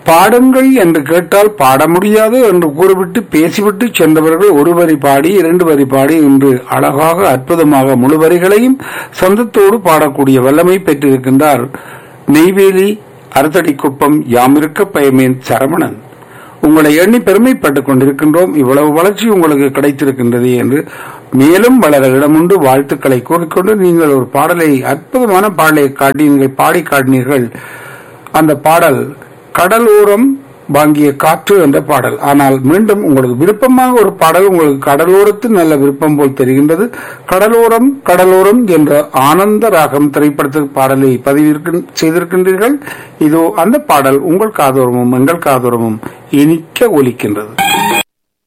பாடுங்கள் என்று கேட்டால் பாட முடியாது என்று கூறிவிட்டு பேசிவிட்டு சென்றவர்கள் ஒரு வரி பாடி இரண்டு வரி பாடி இன்று அழகாக அற்புதமாக முழு வரிகளையும் சொந்தத்தோடு பாடக்கூடிய வல்லமை பெற்றிருக்கின்றார் நெய்வேலி அறுத்தடிக்குப்பம் யாமிருக்க பயமேன் சரவணன் உங்களை எண்ணி பெருமைப்பட்டுக் கொண்டிருக்கின்றோம் இவ்வளவு வளர்ச்சி உங்களுக்கு கிடைத்திருக்கின்றது என்று மேலும் வளர இடமுண்டு வாழ்த்துக்களை கூறிக்கொண்டு நீங்கள் ஒரு பாடலை அற்புதமான பாடலை காட்டினீர்கள் பாடி காட்டினீர்கள் அந்த பாடல் கடலோரம் வாங்கிய காற்று என்ற பாடல் ஆனால் மீண்டும் உங்களுக்கு விருப்பமாக ஒரு பாடல் உங்களுக்கு கடலோரத்து நல்ல விருப்பம் போல் தெரிகின்றது கடலோரம் கடலோரம் என்ற ஆனந்த ராகம் திரைப்படத்துக்கு பாடலை பதிவிற்கு செய்திருக்கின்றீர்கள் இதோ அந்த பாடல் உங்கள் காதோரமும் எங்கள் காதோரமும் இனிக்க ஒலிக்கின்றது